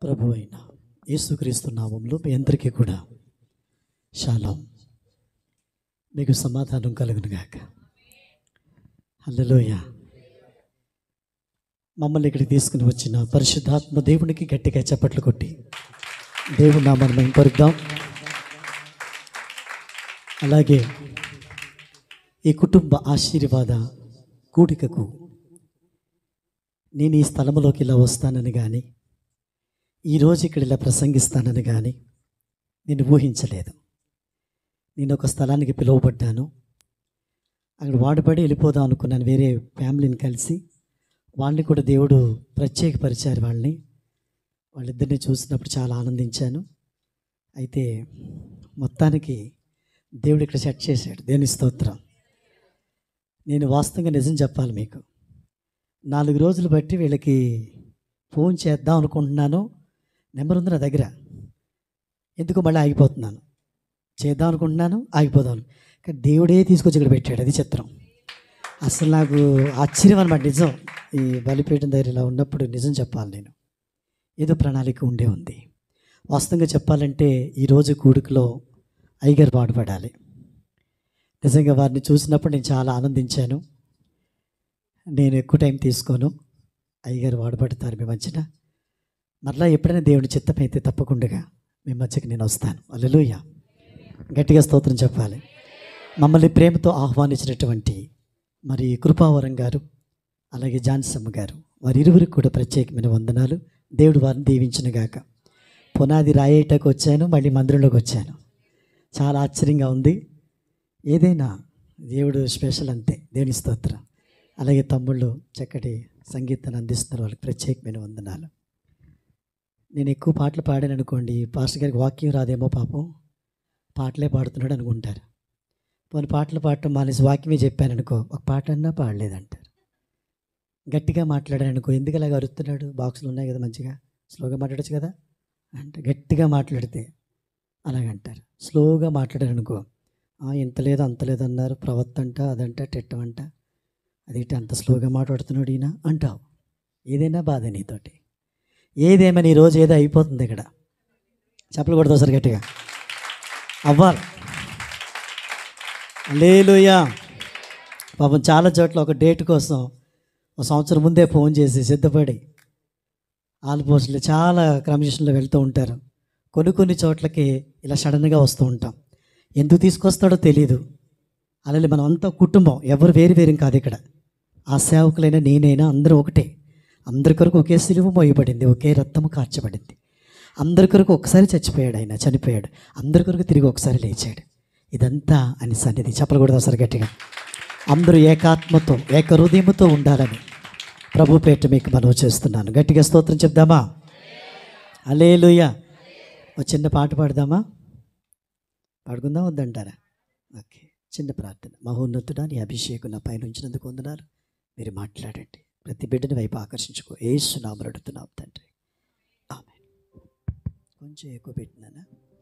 ప్రభు అయిన యేసుక్రీస్తు నామంలో మీ అందరికీ కూడా శాలం మీకు సమాధానం కలుగును గాక హల్లెలూయ మమ్మల్ని ఇక్కడికి తీసుకుని వచ్చిన పరిశుద్ధాత్మ దేవునికి గట్టిగా చప్పట్లు కొట్టి దేవుని నామాన్ని మేము పరుద్దాం అలాగే ఈ కుటుంబ ఆశీర్వాద కూడికకు నేను ఈ స్థలంలోకి ఇలా వస్తానని కానీ ఈరోజు ఇక్కడ ఇలా ప్రసంగిస్తానని కానీ నేను ఊహించలేదు నేను ఒక స్థలానికి పిలువబడ్డాను అక్కడ వాడబడి వెళ్ళిపోదాం అనుకున్నాను వేరే ఫ్యామిలీని కలిసి వాళ్ళని కూడా దేవుడు ప్రత్యేకపరిచారు వాళ్ళని వాళ్ళిద్దరిని చూసినప్పుడు చాలా ఆనందించాను అయితే మొత్తానికి దేవుడు ఇక్కడ సెట్ చేశాడు దేని స్తోత్రం నేను వాస్తవంగా నిజం చెప్పాలి మీకు నాలుగు రోజులు బట్టి వీళ్ళకి ఫోన్ చేద్దాం అనుకుంటున్నాను నెంబర్ ఉంది నా దగ్గర ఎందుకు మళ్ళీ ఆగిపోతున్నాను చేద్దాం అనుకుంటున్నాను ఆగిపోదాం కానీ దేవుడే తీసుకొచ్చి ఇక్కడ పెట్టాడు అది చిత్రం అసలు నాకు ఆశ్చర్యం అనమాట నిజం ఈ బలిపీఠం దగ్గర ఇలా ఉన్నప్పుడు నిజం చెప్పాలి నేను ఏదో ప్రణాళిక ఉండే ఉంది వాస్తవంగా చెప్పాలంటే ఈరోజు కూడుకులో ఐగర్ పాడుపడాలి నిజంగా వారిని చూసినప్పుడు నేను చాలా ఆనందించాను నేను ఎక్కువ టైం తీసుకోను అయ్యగారు వాడబడతారు మీ మధ్యన మరలా ఎప్పుడైనా దేవుని చిత్తమైతే తప్పకుండా మీ మధ్యకి నేను వస్తాను అల్లెలుయ్య గట్టిగా స్తోత్రం చెప్పాలి మమ్మల్ని ప్రేమతో ఆహ్వానించినటువంటి మరి కృపావరం గారు అలాగే జాన్సమ్మ గారు వారి ఇరువురికి కూడా ప్రత్యేకమైన వందనాలు దేవుడు వారిని దీవించిన గాక పునాది రాయేటకు వచ్చాను మళ్ళీ మందిరంలోకి వచ్చాను చాలా ఆశ్చర్యంగా ఉంది ఏదైనా దేవుడు స్పెషల్ అంతే దేవుని స్తోత్రం అలాగే తమ్ముళ్ళు చక్కటి సంగీతాన్ని అందిస్తున్నారు వాళ్ళకి ప్రత్యేకమైన వందనాలు నేను ఎక్కువ పాటలు పాడాను అనుకోండి పాస్టర్ గారికి వాక్యం రాదేమో పాపం పాటలే పాడుతున్నాడు అనుకుంటారు పోనీ పాటలు పాడటం మానేసి వాక్యమే చెప్పాను అనుకో ఒక పాట అన్నా పాడలేదంటారు గట్టిగా మాట్లాడాను అనుకో ఎందుకు అలాగ అరుస్తున్నాడు బాక్సులు ఉన్నాయి కదా మంచిగా స్లోగా మాట్లాడచ్చు కదా అంటే గట్టిగా మాట్లాడితే అలాగంటారు స్లోగా మాట్లాడారు అనుకో "ఆ, ఇంత లేదు అంత లేదు అన్నారు ప్రవర్త అంట అదంట టెట్టమంట అదేంటి అంత స్లోగా మాట్లాడుతున్నాడు ఈయన అంటావు ఏదైనా బాధ నీతోటి ఏదేమైనా ఈరోజు ఏదో అయిపోతుంది ఇక్కడ చెప్పలు కొడతావు సార్ గట్టిగా అవ్వాలి లేలుయా పాపం చాలా చోట్ల ఒక డేట్ కోసం ఒక సంవత్సరం ముందే ఫోన్ చేసి సిద్ధపడి ఆల్మోస్ట్లో చాలా క్రమశిక్షణలో వెళ్తూ ఉంటారు కొన్ని కొన్ని చోట్లకి ఇలా సడన్గా వస్తూ ఉంటాం ఎందుకు తీసుకొస్తాడో తెలియదు అలాగే మనం అంతా కుటుంబం ఎవరు వేరు వేరు కాదు ఇక్కడ ఆ సేవకులైనా నేనైనా అందరూ ఒకటే అందరి కొరకు ఒకే సిలువ మోయబడింది ఒకే రక్తము కార్చబడింది అందరి కొరకు ఒకసారి చచ్చిపోయాడు ఆయన చనిపోయాడు అందరి కొరకు తిరిగి ఒకసారి లేచాడు ఇదంతా అని సన్నిధి చెప్పకూడదు అసలు గట్టిగా అందరూ ఏకాత్మతో ఏక హృదయముతో ఉండాలని ప్రభు పేట మీకు మనవి చేస్తున్నాను గట్టిగా స్తోత్రం చెప్దామా అలేలుయ్య ఒక చిన్న పాట పాడదామా పాడుకుందాం వద్దంటారా ఓకే చిన్న ప్రార్థన మహోన్నతుడా నీ అభిషేకం నా పైన ఉంచినందుకు వందనాలు మీరు మాట్లాడండి ప్రతి బిడ్డని వైపు ఆకర్షించుకో ఏసు నామలు అడుగుతున్నాం తండ్రి ఆమె కొంచెం ఎక్కువ పెట్టినానా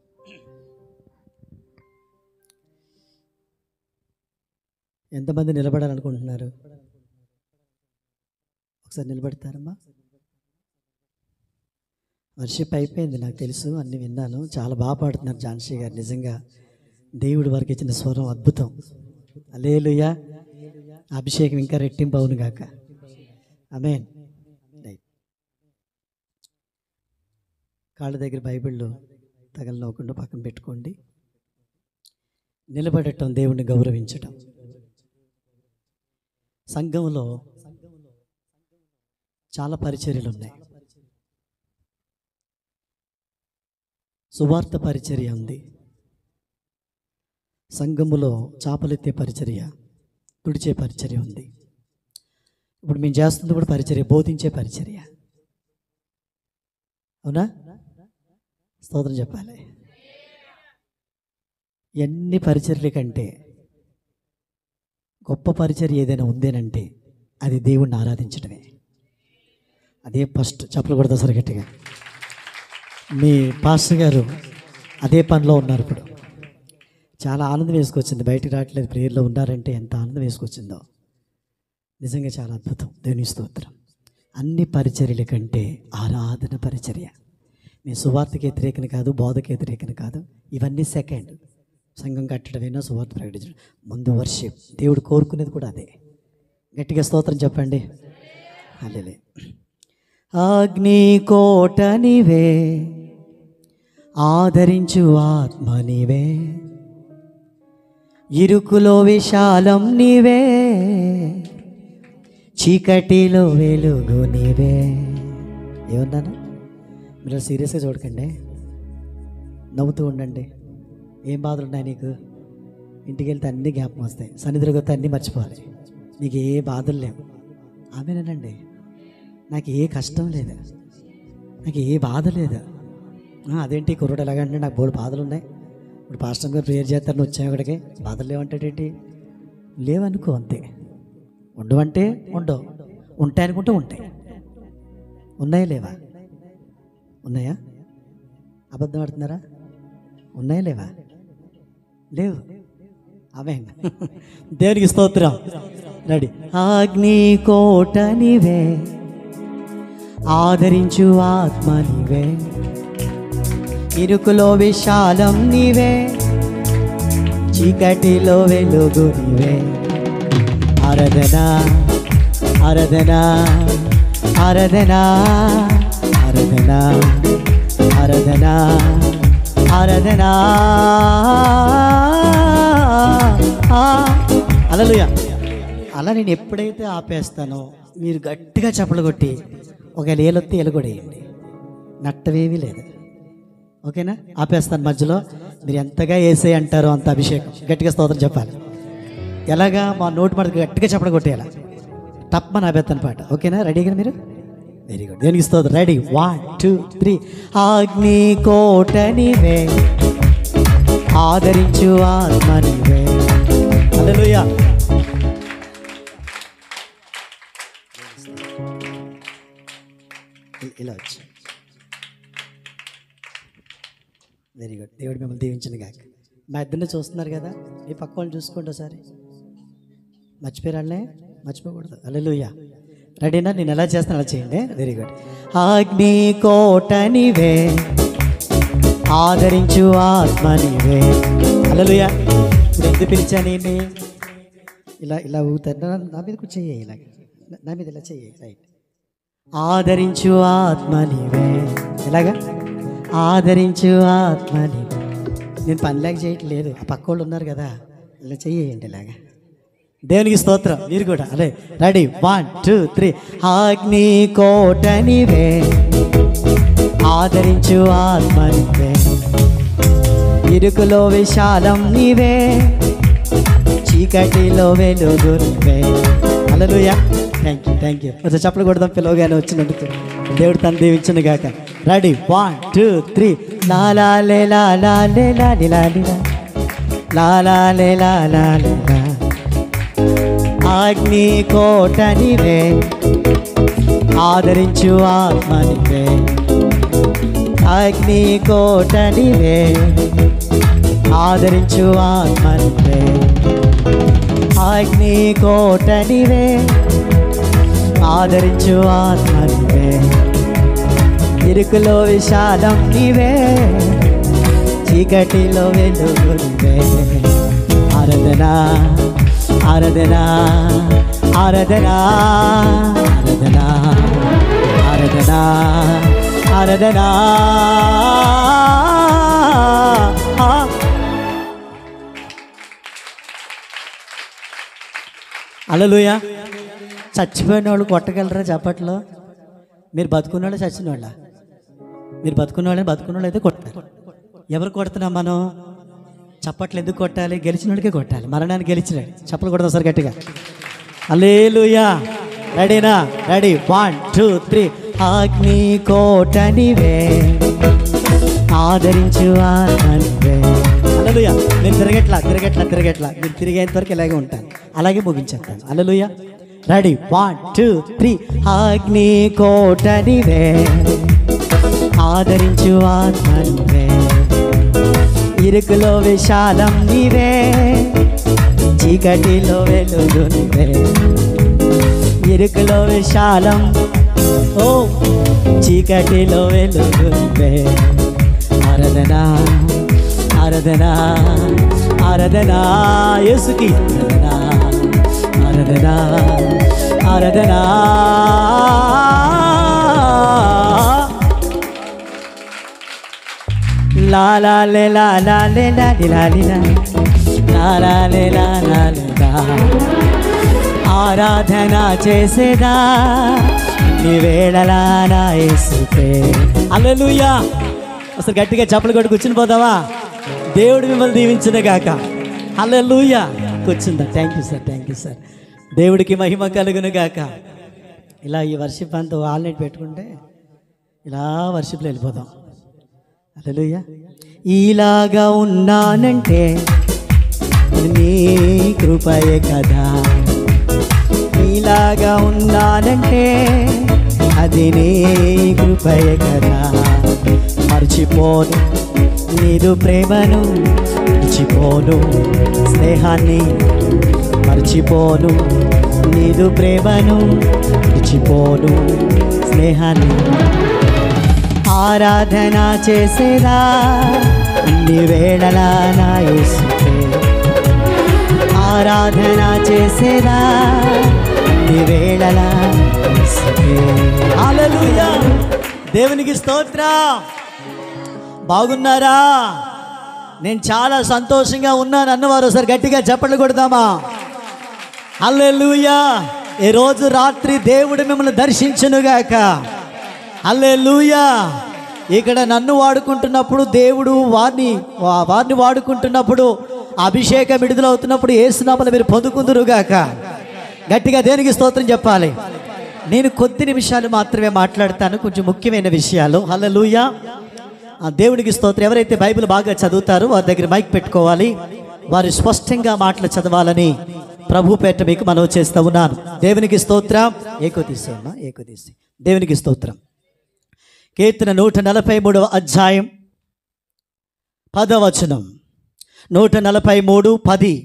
ఎంతమంది నిలబడాలనుకుంటున్నారు ఒకసారి నిలబడతారమ్మా వర్షిప్ అయిపోయింది నాకు తెలుసు అన్ని విన్నాను చాలా బాగా పాడుతున్నారు ఝాన్సీ గారు నిజంగా దేవుడు వారికి ఇచ్చిన స్వరం అద్భుతం అలేలుయా అభిషేకం ఇంకా రెట్టింపు అవును గాక అమేన్ రైట్ కాళ్ళ దగ్గర బైబిళ్ళు తగలనవ్వకుండా పక్కన పెట్టుకోండి నిలబడటం దేవుణ్ణి గౌరవించటం సంఘంలో చాలా పరిచర్యలు ఉన్నాయి సువార్త పరిచర్య ఉంది సంఘములో చాపలెత్తే పరిచర్య తుడిచే పరిచర్య ఉంది ఇప్పుడు మేము చేస్తుంది కూడా పరిచర్య బోధించే పరిచర్య అవునా స్తోత్రం చెప్పాలి ఎన్ని పరిచర్యల కంటే గొప్ప పరిచర్య ఏదైనా ఉందేనంటే అది దేవుణ్ణి ఆరాధించడమే అదే ఫస్ట్ చెప్పలు కొడతా సరి గట్టిగా మీ పాస్టర్ గారు అదే పనిలో ఉన్నారు ఇప్పుడు చాలా ఆనందం వేసుకొచ్చింది బయటికి రావట్లేదు ప్రేయర్లో ఉన్నారంటే ఎంత ఆనందం వేసుకొచ్చిందో నిజంగా చాలా అద్భుతం దేవుని స్తోత్రం అన్ని పరిచర్యల కంటే ఆరాధన పరిచర్య మీ సువార్తకి వ్యతిరేకన కాదు బోధకి వ్యతిరేకన కాదు ఇవన్నీ సెకండ్ సంఘం కట్టడమైనా సువార్త ప్రకటించడం ముందు వర్షిప్ దేవుడు కోరుకునేది కూడా అదే గట్టిగా స్తోత్రం చెప్పండి అల్లెలే అగ్ని కోట నీవే ఆదరించు ఆత్మ నీవే ఇరుకులో విశాలం నీవే చీకటిలో వెలుగు నీవే ఏమన్నాను మీరు సీరియస్గా చూడకండి నవ్వుతూ ఉండండి ఏం బాధలు ఉన్నాయి నీకు ఇంటికి వెళ్తే అన్ని జ్ఞాపకం వస్తాయి సన్నిధిలోకి వస్తే అన్నీ మర్చిపోవాలి నీకు ఏ బాధలు లేవు ఆమెనండి నాకు ఏ కష్టం లేదు నాకు ఏ బాధ లేదు ఆ, అదేంటి కుర్రోడు ఎలాగంటే నాకు బోడు బాధలు ఉన్నాయి ఇప్పుడు పాస్టర్ గారు ప్రేయర్ చేస్తారని వచ్చాము ఇక్కడికి బాధలు లేవంటాడేంటి లేవనుకో అంతే ఉండవంటే ఉండవు ఉంటాయి అనుకుంటే ఉంటాయి ఉన్నాయా లేవా ఉన్నాయా అబద్ధం ఆడుతున్నారా ఉన్నాయా లేవా లేవు అవే దేవునికి స్తోత్రం రెడీ అగ్ని కోట నీవే ఆదరించు ఆత్మ నీవే ఇరుకులో విశాలం నీవే చీకటిలో వెలుగు నీవే ఆరాధన ఆరాధన ఆరాధన ఆరాధన ఆరాధన ఆరాధన అలలుయ అలా నేను ఎప్పుడైతే ఆపేస్తానో మీరు గట్టిగా చప్పలు కొట్టి ఒక ఏలొత్తి ఎలుగొడేయండి నట్టవేమీ లేదు ఓకేనా ఆపేస్తాను మధ్యలో మీరు ఎంతగా వేసే అంటారో అంత అభిషేకం గట్టిగా స్తోత్రం చెప్పాలి ఎలాగా మా నోటి మాట గట్టిగా చెప్పడం కొట్టేయాల తప్పని ఆపేస్తాను పాట ఓకేనా రెడీగా మీరు వెరీ గుడ్ దేనికి స్తోత్రం రెడీ వన్ టూ త్రీ అగ్ని కోట నీవే ఆదరించు ఆత్మ నీవే హల్లెలూయా ఇ- ఇలా వచ్చి వెరీ గుడ్ దేవుడు మిమ్మల్ని దీవించిన కాక మా ఇద్దరిని చూస్తున్నారు కదా మీ పక్క వాళ్ళు చూసుకోండి ఒకసారి మర్చిపోయారాళ్ళే మర్చిపోకూడదు అల్లెలుయ్యా రెడీనా నేను ఎలా చేస్తాను అలా చేయండి వెరీ గుడ్ అగ్ని కోట నీవే ఆదరించు ఆత్మ నీవే అల్లెలుయ్యా ఇప్పుడు ఎందుకు పిలిచా నేను ఇలా ఇలా ఊగుతారు నా నా మీద కూడా చెయ్యి ఇలా నా మీద ఇలా చెయ్యి రైట్ ఆదరించు ఆత్మ నీవే ఎలాగా ఆదరించు ఆత్మ నీవే నేను పనిలాగా చేయట్లేదు ఆ పక్క వాళ్ళు ఉన్నారు కదా ఇలా చెయ్యండి ఇలాగా దేవునికి స్తోత్రం మీరు కూడా అదే రెడీ వన్ టూ త్రీ అగ్ని కోట నీవే ఆదరించు ఆత్మ నీవే ఇరుకులో విశాలం నీవే చీకటిలో వెలుగు నువ్వే అలలుయా థ్యాంక్ యూ థ్యాంక్ యూ కొంచెం చప్పలు కొడదాం పిలవగానే వచ్చినందుకు దేవుడు తను దీవించను గాక రెడీ వన్ టూ త్రీ లాలా లే లాలా లే లాలి లాలి లాలా లే లాలా లే లా. అగ్ని కోట నీవే ఆదరించు ఆత్మ నీవే అగ్ని కోట నీవే ఆదరించు ఆత్మ నీవే అగ్ని కోట నీవే ఆదరించు ఆత్మ నీవే ఇరుకులో విశాలం నీవే చీకటిలో వెలుగు నీవే ఆరాధన ఆరాధన ఆరాధన ఆరాధన ఆరాధన ఆరాధన ఆ అలలుయ చచ్చిపోయిన వాళ్ళు కొట్టగలరా చప్పట్లో మీరు బతుకున్న వాళ్ళు చచ్చిన వాళ్ళ మీరు బతుకున్న వాళ్ళని బతుకున్న వాళ్ళు అయితే కొట్టారు ఎవరు కొడుతున్నాం మనం చప్పట్లు ఎందుకు కొట్టాలి గెలిచిన వాడికే కొట్టాలి మరణాన్ని గెలిచినాడు చప్పలు కొడదాం సార్ గట్టిగా అలేలుయా రెడీనా రెడీ వన్ టూ త్రీ అగ్ని కోట నీవే ఆదరించు ఆత్మనివే అలలుయ నేను తిరగట్లా తిరగట్లా తిరగట్లా మీరు తిరిగేంత వరకు ఇలాగే ఉంటాను అలాగే ముగించేస్తాను అలలుయ రెడీ వన్ టూ త్రీ అగ్ని కోట నీవే ఆదరించు ఆత్మనివే ఇరుకులో విశాలం నీవే చీకటిలో వెలుగు నీవే ఇరుకులో విశాలం ఓ చీకటిలో వెలుగుంపే ఆరాధన ఆరాధన ఆరాధన యేసుకి ఆరాధన ఆరాధన ఆరాధన లా లా లే లా లా లే లా లి లా లి లా. లా లా లే లా లా లే లా. ఆరాధన చేసేదా నీ వేళలా నా యేసుకే అల్లెలుయ్యా అసలు గట్టిగా చప్పలు కొట్టి కూర్చుని పోదావా దేవుడు మిమ్మల్ని దీవించిన గాక అల్లెలుయ్యా కూర్చుందా thank you sir thank you sir దేవుడికి మహిమ కలుగును గాక ఇలా ఈ వర్షిప్ అంతా ఆల్నైట్ పెట్టుకుంటే ఇలా వర్షిప్లో వెళ్ళిపోదాం అలలుయ ఇలాగా ఉన్నానంటే అది నీ కృపయే కదా ఇలాగా ఉన్నానంటే అది నీ కృపయే కదా మర్చిపోను నీదు ప్రేమను మర్చిపోను స్నేహాన్ని మర్చిపోను నీదు ప్రేమను మర్చిపోను స్నేహాన్ని ఆరాధన చేసేదా ఇన్ని వేళలా నా యేసుకే ఆరాధన చేసేదా ఇన్ని వేళలా యేసుకే హల్లెలూయా దేవునికి స్తోత్రం బాగున్నారా నేను చాలా సంతోషంగా ఉన్నాను అన్నవారు ఒకసారి గట్టిగా చప్పట్లు కొడదామా హల్లెలూయా ఈ రోజు రాత్రి దేవుడు మిమ్మల్ని దర్శించునుగాక హల్లెలూయా ఇక్కడ నన్ను వాడుకుంటున్నప్పుడు దేవుడు వారిని వా- వారిని వాడుకుంటున్నప్పుడు అభిషేకం విడుదలవుతున్నప్పుడు ఏసునామలు మీరు పొందుకుందురుగాక గట్టిగా దేనికి స్తోత్రం చెప్పాలి నేను కొద్ది నిమిషాలు మాత్రమే మాట్లాడతాను కొంచెం ముఖ్యమైన విషయాలు హల్లెలూయా ఆ దేవునికి స్తోత్రం ఎవరైతే బైబిల్ బాగా చదువుతారో వారి దగ్గర మైక్ పెట్టుకోవాలి వారు స్పష్టంగా మాటలు చదవాలని ప్రభు పేట మీకు మనవి చేస్తూ ఉన్నాను దేవునికి స్తోత్రం ఏకో తీసేమ్మా ఏకో తీసి దేవునికి స్తోత్రం కీర్తన నూట నలభై మూడవ అధ్యాయం పదవచనం నూట నలభై మూడు పది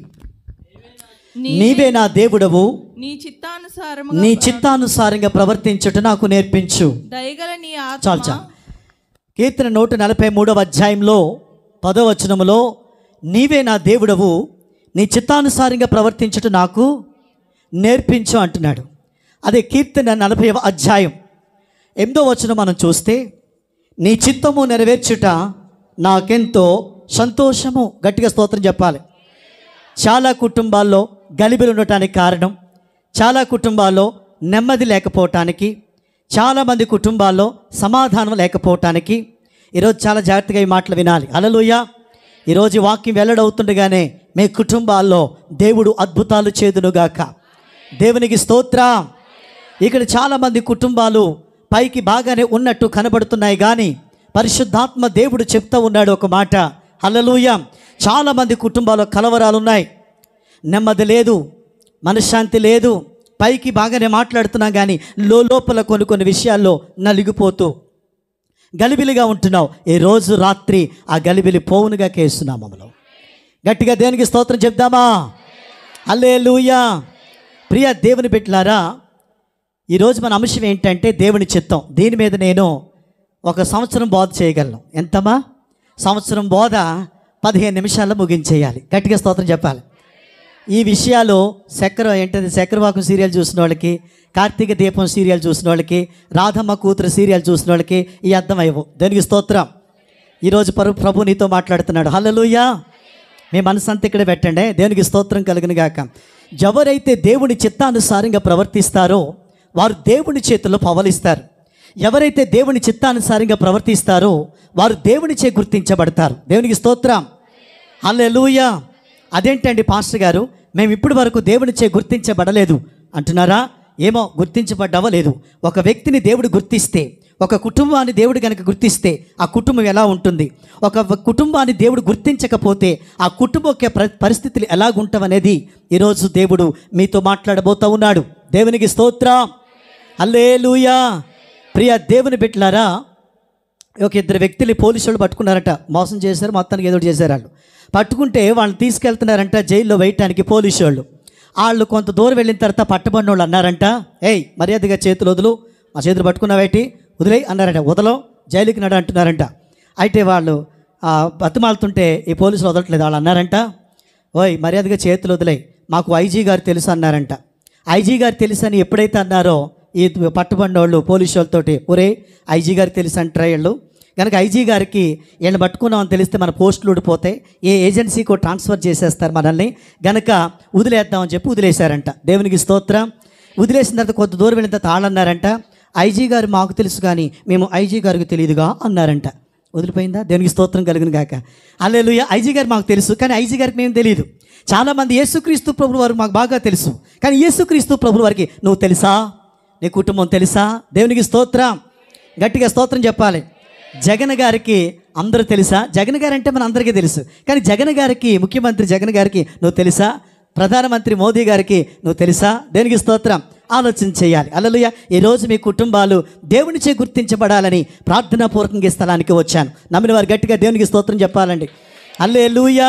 నీవే నా దేవుడవు నీ చిత్తానుసారము నీ చిత్తానుసారంగా ప్రవర్తించుట నాకు నేర్పించు దయగల నీ చాలు ఆత్మ చాలు కీర్తన నూట నలభై మూడవ అధ్యాయంలో పదవచనములో నీవే నా దేవుడవు నీ చిత్తానుసారంగా ప్రవర్తించుట నాకు నేర్పించు అంటున్నాడు అదే కీర్తన నలభై అధ్యాయం ఎనిమిదో వచనం మనం చూస్తే నీ చిత్తము నెరవేర్చుట నాకెంతో సంతోషము గట్టిగా స్తోత్రం చెప్పాలి చాలా కుటుంబాల్లో గలిబిలు ఉండటానికి కారణం చాలా కుటుంబాల్లో నెమ్మది లేకపోవటానికి చాలామంది కుటుంబాల్లో సమాధానం లేకపోవటానికి ఈరోజు చాలా జాగ్రత్తగా ఈ మాటలు వినాలి అలలుయ ఈరోజు ఈ వాక్యం వెల్లడవుతుండగానే మీ కుటుంబాల్లో దేవుడు అద్భుతాలు చేదునుగాక దేవునికి స్తోత్ర ఇక్కడ చాలామంది కుటుంబాలు పైకి బాగానే ఉన్నట్టు కనబడుతున్నాయి కానీ పరిశుద్ధాత్మ దేవుడు చెప్తా ఉన్నాడు ఒక మాట హల్లెలూయా చాలామంది కుటుంబాల్లో కలవరాలు ఉన్నాయి నెమ్మది లేదు మనశ్శాంతి లేదు పైకి బాగానే మాట్లాడుతున్నాం కానీ లోపల కొన్ని కొన్ని విషయాల్లో నలిగిపోతూ గలిబిలిగా ఉంటున్నావు ఈ రోజు రాత్రి ఆ గలిబిలి పోవునుగా కేస్తున్నాం మమ్మల్ని గట్టిగా దేనికి స్తోత్రం చెప్దామా అల్లే ప్రియ దేవుని పెట్టిలారా ఈరోజు మన అంశం ఏంటంటే దేవుని చిత్తం దీని మీద నేను ఒక సంవత్సరం బోధ చేయగలను ఎంతమా సంవత్సరం బోధ పదిహేను నిమిషాల్లో ముగించేయాలి గట్టిగా స్తోత్రం చెప్పాలి ఈ విషయాలు చక్ర ఏంటది చక్రవాకం సీరియల్ చూసిన వాళ్ళకి కార్తీక దీపం సీరియల్ చూసిన వాళ్ళకి రాధమ్మ కూతురు సీరియల్ చూసిన వాళ్ళకి ఈ అర్థం అయ్యవు దానికి స్తోత్రం ఈరోజు పరు ప్రభు నీతో మాట్లాడుతున్నాడు హల్లెలూయా మీ మనసు అంతా ఇక్కడ పెట్టండి దేవునికి స్తోత్రం కలిగిన గాక ఎవరైతే దేవుని చిత్తానుసారంగా ప్రవర్తిస్తారో వారు దేవుని చేతుల్లో పవలిస్తారు ఎవరైతే దేవుని చిత్తానుసారంగా ప్రవర్తిస్తారో వారు దేవునిచే గుర్తించబడతారు దేవునికి స్తోత్రం హల్లెలూయా అదేంటండి పాస్టర్ గారు మేము ఇప్పటి వరకు దేవునిచే గుర్తించబడలేదు అంటున్నారా ఏమో గుర్తించబడ్డవలేదు ఒక వ్యక్తిని దేవుడు గుర్తిస్తే ఒక కుటుంబాన్ని దేవుడు కనుక గుర్తిస్తే ఆ కుటుంబం ఎలా ఉంటుంది ఒక వ- కుటుంబాన్ని దేవుడు గుర్తించకపోతే ఆ కుటుంబం యొక్క ప్ర- పరిస్థితులు ఎలాగుంటావనేది ఈరోజు దేవుడు మీతో మాట్లాడబోతా ఉన్నాడు దేవునికి స్తోత్రం అల్లేలుయా ప్రియ దేవుని బిడ్డలారా ఒక ఇద్దరు వ్యక్తులు పోలీసులు పట్టుకున్నారట మోసం చేశారు మొత్తానికి ఏదో ఒకటి చేశారు వాళ్ళు పట్టుకుంటే వాళ్ళని తీసుకెళ్తున్నారంట జైల్లో వేయటానికి పోలీసు వాళ్ళు వాళ్ళు కొంత దూరం వెళ్ళిన తర్వాత పట్టబడిన వాళ్ళు అన్నారంట ఏయ్ మర్యాదగా చేతులు వదులు మా చేతులు పట్టుకున్నావేటి వదిలే అన్నారంట వదలో జైలుకి నడు అంటున్నారంట అయితే వాళ్ళు ఆ, బతిమాలుతుంటే ఈ పోలీసులు వదలట్లేదు వాళ్ళు అన్నారంట ఓయ్ మర్యాదగా చేతులు వదిలేయి మాకు ఐజీ గారు తెలుసు అన్నారంట ఐజీ గారు తెలుసు అని ఎప్పుడైతే అన్నారో ఈ పట్టుబండి వాళ్ళు పోలీసు వాళ్ళతోటి ఒరే ఐజీ గారు తెలుసు అంటారా వీళ్ళు కనుక ఐజీ గారికి వీళ్ళని పట్టుకున్నామని తెలిస్తే మన పోస్టులు ఊడిపోతాయి ఏ ఏజెన్సీకో ట్రాన్స్ఫర్ చేసేస్తారు మనల్ని గనక వదిలేద్దామని చెప్పి వదిలేశారంట దేవునికి స్తోత్రం వదిలేసిన తర్వాత కొద్ది దూరం వెళ్ళిన తర్వాత ఆళ్ళన్నారంట ఐజీ గారు మాకు తెలుసు కానీ మేము ఐజీ గారికి తెలియదుగా అన్నారంట వదిలిపోయిందా దేవునికి స్తోత్రం కలిగిన గాక అల్లెలుయ ఐజీ గారు మాకు తెలుసు కానీ ఐజీ గారికి మేము తెలియదు చాలామంది యేసుక్రీస్తు ప్రభులు వారు మాకు బాగా తెలుసు కానీ యేసుక్రీస్తు ప్రభుల వారికి నువ్వు తెలుసా నీ కుటుంబం తెలుసా దేవునికి స్తోత్రం గట్టిగా స్తోత్రం చెప్పాలి జగన్ గారికి అందరూ తెలుసా జగన్ గారు అంటే మన అందరికీ తెలుసు కానీ జగన్ గారికి ముఖ్యమంత్రి జగన్ గారికి నువ్వు తెలుసా ప్రధానమంత్రి మోదీ గారికి నువ్వు తెలుసా దేనికి స్తోత్రం ఆలోచన చేయాలి అల్లలుయ ఈరోజు మీ కుటుంబాలు దేవునిచే గుర్తించబడాలని ప్రార్థనాపూర్వకంగా ఈ స్థలానికి వచ్చాను నమ్మిన వారు గట్టిగా దేవునికి స్తోత్రం చెప్పాలండి అల్లే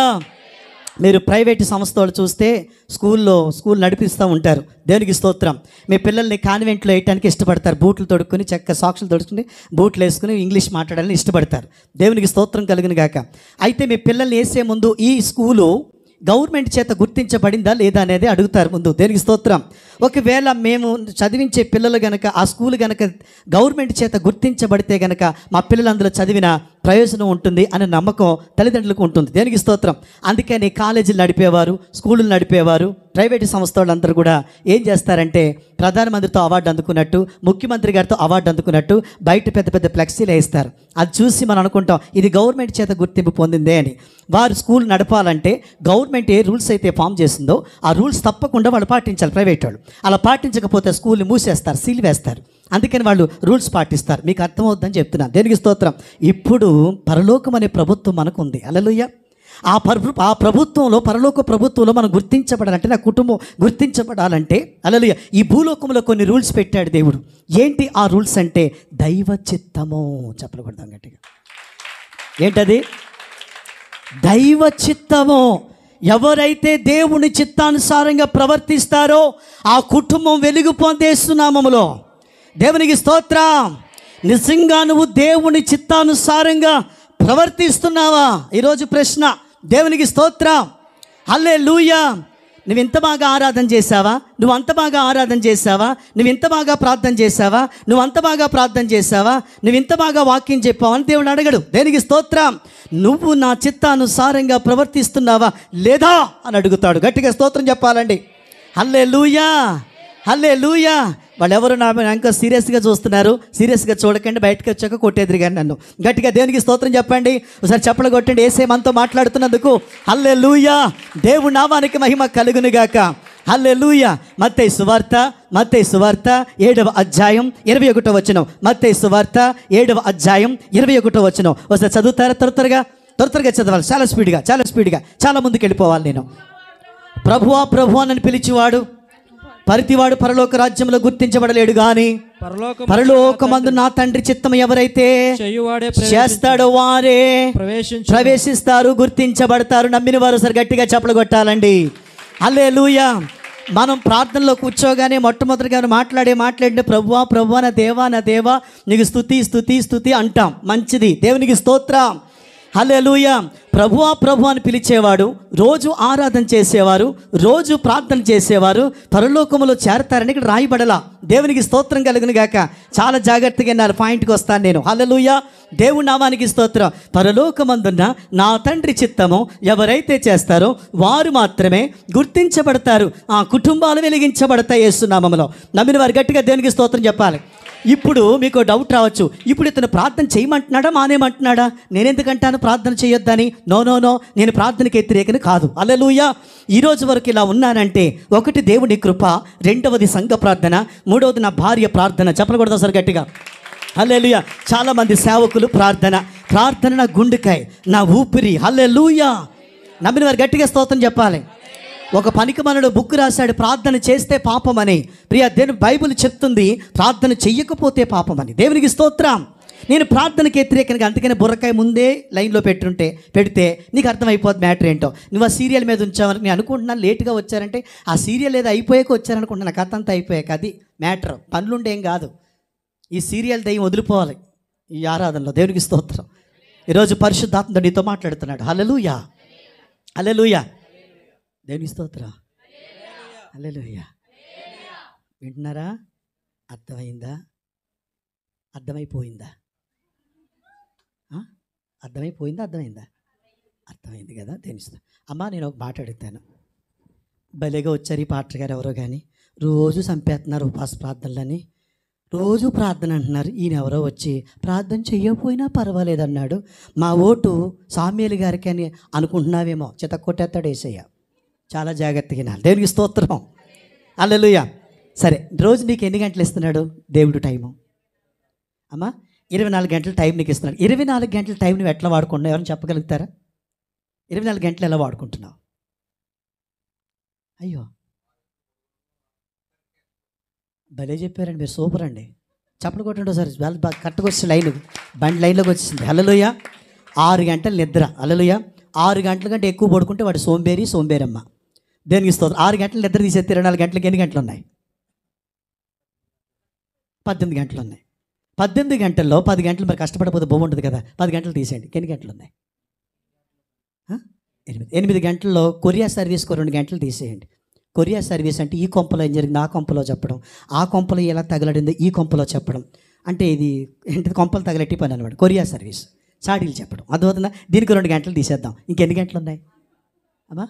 మీరు ప్రైవేట్ సంస్థ వాళ్ళు చూస్తే స్కూల్లో స్కూల్ నడిపిస్తూ ఉంటారు దేవునికి స్తోత్రం మీ పిల్లల్ని కాన్వెంట్లో వేయటానికి ఇష్టపడతారు బూట్లు తొడుక్కుని చెక్క సాక్షులు తొడుక్కుని బూట్లు వేసుకుని ఇంగ్లీష్ మాట్లాడాలని ఇష్టపడతారు దేవునికి స్తోత్రం కలిగిన గాక అయితే మీ పిల్లల్ని వేసే ముందు ఈ స్కూలు గవర్నమెంట్ చేత గుర్తించబడిందా లేదా అనేది అడుగుతారు ముందు దేనికి స్తోత్రం ఒకవేళ మేము చదివించే పిల్లలు గనక ఆ స్కూల్ గనక గవర్నమెంట్ చేత గుర్తించబడితే గనక మా పిల్లలు అందులో చదివిన ప్రయోజనం ఉంటుంది అనే నమ్మకం తల్లిదండ్రులకు ఉంటుంది దేనికి స్తోత్రం అందుకని కాలేజీలు నడిపేవారు స్కూళ్ళు నడిపేవారు ప్రైవేట్ సంస్థ వాళ్ళందరూ కూడా ఏం చేస్తారంటే ప్రధానమంత్రితో అవార్డు అందుకున్నట్టు ముఖ్యమంత్రి గారితో అవార్డు అందుకున్నట్టు బయట పెద్ద పెద్ద ఫ్లెక్సీలు వేస్తారు అది చూసి మనం అనుకుంటాం ఇది గవర్నమెంట్ చేత గుర్తింపు పొందిందే అని వారు స్కూల్ నడపాలంటే గవర్నమెంట్ ఏ రూల్స్ అయితే ఫామ్ చేసిందో ఆ రూల్స్ తప్పకుండా వాళ్ళు పాటించాలి ప్రైవేట్ వాళ్ళు అలా పాటించకపోతే స్కూల్ని మూసేస్తారు సీల్ వేస్తారు అందుకని వాళ్ళు రూల్స్ పాటిస్తారు మీకు అర్థమవుద్దని చెప్తున్నాను దేనికి స్తోత్రం ఇప్పుడు పరలోకం అనే ప్రభుత్వం మనకు ఉంది అలలుయ్య ఆ పరు ఆ ప్రభుత్వంలో పరలోక ప్రభుత్వంలో మనం గుర్తించబడాలంటే నా కుటుంబం గుర్తించబడాలంటే అలలుయ ఈ భూలోకంలో కొన్ని రూల్స్ పెట్టాడు దేవుడు ఏంటి ఆ రూల్స్ అంటే దైవ చిత్తము చెప్పకూడదాం గట్టిగా ఏంటది దైవ చిత్తము ఎవరైతే దేవుని చిత్తానుసారంగా ప్రవర్తిస్తారో ఆ కుటుంబం వెలుగు పొందేస్తున్నామములో దేవునికి స్తోత్రం నిజంగా నువ్వు దేవుని చిత్తానుసారంగా ప్రవర్తిస్తున్నావా ఈరోజు ప్రశ్న దేవునికి స్తోత్రం అల్లే లూయా నువ్వు ఇంత బాగా ఆరాధన చేసావా నువ్వు అంత బాగా ఆరాధన చేసావా నువ్వు ఇంత బాగా ప్రార్థన చేసావా నువ్వు అంత బాగా ప్రార్థన చేసావా నువ్వు ఇంత బాగా వాక్యం చెప్పావా అని దేవుడు అడగడు దేనికి స్తోత్రం నువ్వు నా చిత్తానుసారంగా ప్రవర్తిస్తున్నావా లేదా అని అడుగుతాడు గట్టిగా స్తోత్రం చెప్పాలండి హల్లే లూయా హల్లే లూయా వాళ్ళు ఎవరు నా మీద ఇంకా సీరియస్గా చూస్తున్నారు సీరియస్గా చూడకండి బయటకు వచ్చాక కొట్టేదిరి కానీ నన్ను గట్టిగా దేవునికి స్తోత్రం చెప్పండి ఒకసారి చెప్పలు కొట్టండి ఏసే మనతో మాట్లాడుతున్నందుకు హల్లే లూయా దేవుడి నామానికి మహిమ కలుగునుగాక హల్లే లూయ మత్తయి సువార్త మత్తయి సువార్త ఏడవ అధ్యాయం ఇరవై ఒకటో వచనం మత్తయి సువార్త ఏడవ అధ్యాయం ఇరవై ఒకటో వచనం ఒకసారి చదువుతారా త్వర త్వరగా త్వర త్వరగా చదవాలి చాలా స్పీడ్గా చాలా స్పీడ్గా చాలా ముందుకు వెళ్ళిపోవాలి నేను ప్రభువా ప్రభు అని పిలిచివాడు పరితివాడు పరలోక రాజ్యంలో గుర్తించబడలేడు గాని పరలోకం పరలోకమందు నా తండ్రి చిత్తం ఎవరైతే చేయువాడే చేస్తాడో వారే ప్రవేశించు ప్రవేశిస్తారు గుర్తించబడతారు నమ్మిన వారు సరి గట్టిగా చప్పలు కొట్టాలండి అల్లే మనం ప్రార్థనలో కూర్చోగానే మొట్టమొదటిగా మాట్లాడే మాట్లాడిన ప్రభువా ప్రభువా నా దేవా నా దేవా నీకు స్థుతి స్థుతి స్థుతి అంటాం మంచిది దేవునికి స్తోత్రం హలే ప్రభువా ప్రభు అని పిలిచేవాడు రోజు ఆరాధన చేసేవారు రోజు ప్రార్థన చేసేవారు పరలోకములో చేరతారని ఇక్కడ రాయబడలా దేవునికి స్తోత్రం కలుగును గాక చాలా జాగ్రత్తగా నా పాయింట్కి వస్తాను నేను హల్లెలూయా దేవుడి నామానికి స్తోత్రం పరలోకమందున్న నా తండ్రి చిత్తము ఎవరైతే చేస్తారో వారు మాత్రమే గుర్తించబడతారు ఆ కుటుంబాలు వెలిగించబడతాయి యేసునామములో నమ్మిన వారు గట్టిగా దేవునికి స్తోత్రం చెప్పాలి ఇప్పుడు మీకు డౌట్ రావచ్చు ఇప్పుడు ఇతను ప్రార్థన చేయమంటున్నాడా మానేమంటున్నాడా నేనెందుకంటాను ప్రార్థన చేయొద్దని నో నో నో నేను ప్రార్థనకి వ్యతిరేకని కాదు అల్లెలుయ ఈ రోజు వరకు ఇలా ఉన్నానంటే ఒకటి దేవుని కృప రెండవది సంఘ ప్రార్థన మూడవది నా భార్య ప్రార్థన చెప్పకూడదు సార్ గట్టిగా హల్లెలూయ చాలా మంది సేవకులు ప్రార్థన ప్రార్థన నా గుండెకాయ నా ఊపిరి హల్లెలూయా నమ్మిన వారు గట్టిగా స్తోత్రం చెప్పాలి ఒక పనికి మనడు బుక్ రాశాడు ప్రార్థన చేస్తే పాపమని ప్రియ దేవుని బైబిల్ చెప్తుంది ప్రార్థన చెయ్యకపోతే పాపమని దేవునికి స్తోత్రం నేను ప్రార్థనకి వ్యతిరేకంగా అందుకని బుర్రకాయ ముందే లైన్లో పెట్టుంటే పెడితే నీకు అర్థమైపోద్ది మ్యాటర్ ఏంటో నువ్వు ఆ సీరియల్ మీద ఉంచావని నేను అనుకుంటున్నాను లేట్గా వచ్చారంటే ఆ సీరియల్ ఏదో అయిపోయాక వచ్చారనుకుంటున్నాను కథ అంతా అయిపోయాక అది మ్యాటర్ పనులుండేం కాదు ఈ సీరియల్ దయ్యం వదిలిపోవాలి ఈ ఆరాధనలో దేవునికి స్తోత్రం ఈరోజు పరిశుద్ధాత్మ నీతో మాట్లాడుతున్నాడు హల్లెలూయా హల్లెలూయా దేవునికి స్తోత్రం హల్లెలూయా వింటున్నారా అర్థమైందా అర్థమైపోయిందా ఆ? అర్థమైపోయిందా అర్థమైందా అర్థమైంది కదా తెలుస్తా అమ్మా నేను ఒక మాట అడుగుతాను భలేగా వచ్చారు ఈ పాటర్ గారు ఎవరో కానీ రోజు చంపేస్తున్నారు ఉపాస ప్రార్థనలని రోజు ప్రార్థన అంటున్నారు ఈయన ఎవరో వచ్చి ప్రార్థన చెయ్యకపోయినా పర్వాలేదు అన్నాడు మా ఓటు సామ్యులు గారికి అని అనుకుంటున్నావేమో చిత కొట్టేస్తాడు ఏసయ్య చాలా జాగ్రత్తగా వినాలి దేవునికి స్తోత్రం అల్లెలుయ్య సరే రోజు నీకు ఎన్ని గంటలు ఇస్తున్నాడు దేవుడు టైము అమ్మా ఇరవై నాలుగు గంటల టైం నీకు ఇస్తున్నాడు ఇరవై నాలుగు గంటల టైం నువ్వు ఎట్లా వాడుకుంటున్నావు ఎవరైనా చెప్పగలుగుతారా ఇరవై నాలుగు గంటలు ఎలా వాడుకుంటున్నావు అయ్యో భలే చెప్పారండి మీరు సూపర్ అండి చప్పలు కొట్టండి సార్ వాళ్ళు బాగా కరెక్ట్గా వచ్చి లైన్ బండి లైన్లోకి వచ్చింది అల్లలోయ ఆరు గంటల నిద్ర అల్లలోయ ఆరు గంటల కంటే ఎక్కువ పడుకుంటే వాడు సోంబేరి సోంబేరమ్మ దేనికి ఇస్తుంది ఆరు గంటల నిద్ర తీసేస్తే ఇరవై నాలుగు గంటలకి ఎన్ని గంటలు ఉన్నాయి పద్దెనిమిది గంటలు ఉన్నాయి పద్దెనిమిది గంటల్లో పది గంటలు మరి కష్టపడకపోతే బాగుంటుంది కదా పది గంటలు తీసేయండి ఎన్ని గంటలు ఉన్నాయి ఆ? ఎనిమిది ఎనిమిది గంటల్లో కొరియా సర్వీస్కి రెండు గంటలు తీసేయండి కొరియా సర్వీస్ అంటే ఈ కొంపలో ఏం జరిగింది ఆ కొంపలో చెప్పడం ఆ కొంపలో ఎలా తగలడిందో ఈ కొంపలో చెప్పడం అంటే ఇది ఏంటిది కొంపలు తగలెట్టి పని అనమాట కొరియా సర్వీస్ చాడీలు చెప్పడం అర్థమవుతుందా దీనికి రెండు గంటలు తీసేద్దాం ఇంకెన్ని గంటలు ఉన్నాయి అమ్మా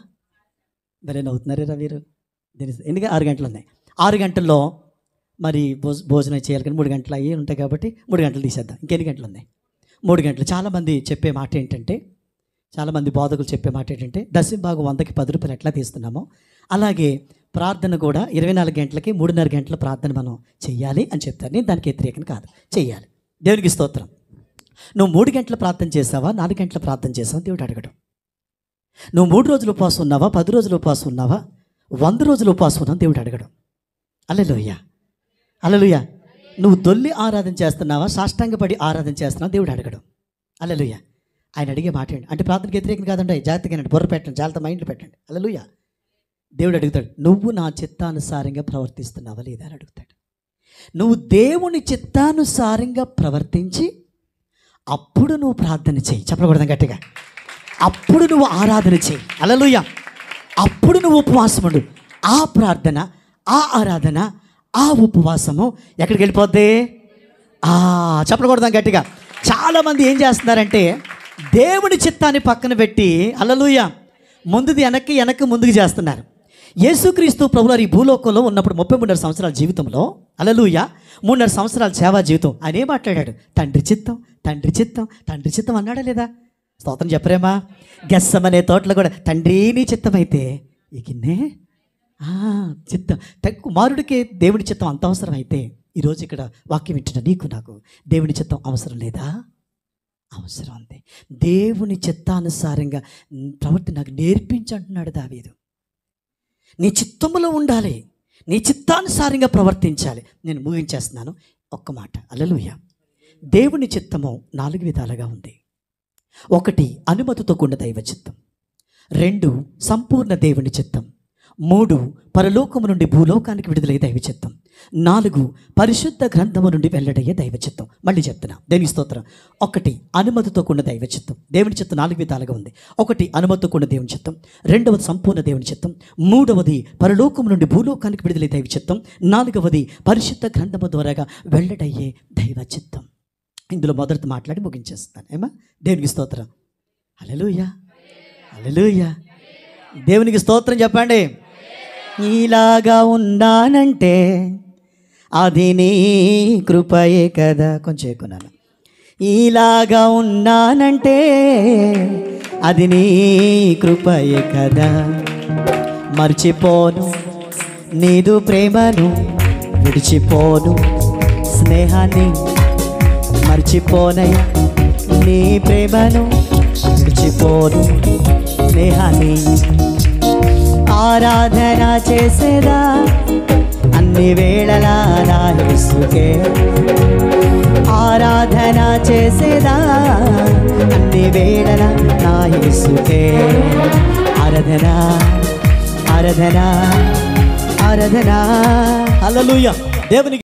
భలే నవ్వుతున్నారేరా మీరు దీని ఎన్ని ఆరు గంటలు ఉన్నాయి ఆరు గంటల్లో మరి భోజ భోజనం చేయాలి కానీ మూడు గంటలు అయ్యి ఉంటాయి కాబట్టి మూడు గంటలు తీసేద్దాం ఇంకెన్ని గంటలు ఉన్నాయి మూడు గంటలు చాలామంది చెప్పే మాట ఏంటంటే చాలామంది బోధకులు చెప్పే మాట ఏంటంటే దశంభాగం వందకి పది రూపాయలు ఎట్లా తీస్తున్నామో అలాగే ప్రార్థన కూడా ఇరవై నాలుగు గంటలకి మూడున్నర గంటల ప్రార్థన మనం చెయ్యాలి అని చెప్తారు నేను దానికి వ్యతిరేకం కాదు చెయ్యాలి దేవునికి స్తోత్రం నువ్వు మూడు గంటల ప్రార్థన చేసావా నాలుగు గంటల ప్రార్థన చేసావా దేవుడు అడగడం నువ్వు మూడు రోజులు ఉపవాసం ఉన్నావా పది రోజులు ఉపవాసం ఉన్నావా వంద రోజులు ఉపవాసం ఉన్నావు దేవుడు అడగడం అల్లెలుయ్య అల్లెలుయ్య నువ్వు దొల్లి ఆరాధన చేస్తున్నావా సాష్టాంగపడి ఆరాధన చేస్తున్నావా దేవుడు అడగడం అల్లెలుయ్య ఆయన అడిగే మాట ఏంటి అంటే ప్రార్థనకి వ్యతిరేకం కాదండి జాగ్రత్తగా బుర్ర పెట్టండి జాగ్రత్త మైండ్లో పెట్టండి అల్లెలుయ్య దేవుడు అడుగుతాడు నువ్వు నా చిత్తానుసారంగా ప్రవర్తిస్తున్నావా లేదా అని అడుగుతాడు నువ్వు దేవుని చిత్తానుసారంగా ప్రవర్తించి అప్పుడు నువ్వు ప్రార్థన చేయి చెప్పకూడదు గట్టిగా అప్పుడు నువ్వు ఆరాధన చేయి అలలుయ అప్పుడు నువ్వు ఉపవాసం ఉండు ఆ ప్రార్థన ఆ ఆరాధన ఆ ఉపవాసము ఎక్కడికి వెళ్ళిపోద్ది ఆ చెప్పకూడదాం గట్టిగా చాలామంది ఏం చేస్తున్నారంటే దేవుని చిత్తాన్ని పక్కన పెట్టి అలలుయ ముందుది వెనక్కి వెనక్కి ముందుకు చేస్తున్నారు యేసుక్రీస్తు ప్రభువారు ఈ భూలోకంలో ఉన్నప్పుడు ముప్పై మూడున్నర సంవత్సరాల జీవితంలో అలలుయ మూడున్నర సంవత్సరాల సేవా జీవితం ఆయన ఏం మాట్లాడాడు తండ్రి చిత్తం తండ్రి చిత్తం తండ్రి చిత్తం అన్నాడా లేదా స్తోత్రం చెప్పరేమా గెస్సం అనే తోటలో కూడా తండ్రి నీ చిత్తం అయితే ఇకిన్నే ఆ, చిత్తం త- కుమారుడికి దేవుని చిత్తం అంత అవసరం అయితే ఈరోజు ఇక్కడ వాక్యం వింటున్న నీకు నాకు దేవుని చిత్తం అవసరం లేదా అవసరం ఉంది దేవుని చిత్తానుసారంగా ప్రవర్తి నాకు నేర్పించంటున్నాడు దావీదు నీ చిత్తములో ఉండాలి నీ చిత్తానుసారంగా ప్రవర్తించాలి నేను ముగించేస్తున్నాను ఒక్క మాట అలలుయ దేవుని చిత్తము నాలుగు విధాలుగా ఉంది ఒకటి అనుమతితో కూడిన దైవ చిత్తం రెండు సంపూర్ణ దేవుని చిత్తం మూడు పరలోకము నుండి భూలోకానికి విడుదలయ్యే దైవ చిత్తం నాలుగు పరిశుద్ధ గ్రంథము నుండి వెల్లడయ్యే దైవ చిత్తం మళ్ళీ చెప్తున్నా దేని స్తోత్రం ఒకటి అనుమతితో కూడిన దైవ చిత్తం దేవుని చిత్తం నాలుగు విధాలుగా ఉంది ఒకటి అనుమతితో కూడిన దేవుని చిత్తం రెండవది సంపూర్ణ దేవుని చిత్తం మూడవది పరలోకము నుండి భూలోకానికి విడుదలయ్యే దైవ చిత్తం నాలుగవది పరిశుద్ధ గ్రంథము ద్వారాగా వెల్లడయ్యే దైవ చిత్తం ఇందులో మొదటి మాట్లాడి ముగించేస్తాను ఏమా దేవునికి స్తోత్రం అలలుయ అలలుయ దేవునికి స్తోత్రం చెప్పండి ఇలాగా ఉన్నానంటే అది నీ కృపయే కదా కొంచెం ఎక్కున్నాను ఇలాగా ఉన్నానంటే అది నీ కృపయే కదా మర్చిపోను నీదు ప్రేమను విడిచిపోను స్నేహాన్ని మర్చిపోనయ్యా నీ ప్రేమను విడిచిపోను స్నేహాన్ని ఆరాధన చేసేదా అన్ని వేళలా నా యేసుకే ఆరాధన చేసేదా అన్ని వేళల నా యేసుకే ఆరాధన ఆరాధన ఆరాధన హల్లెలూయా దేవునికి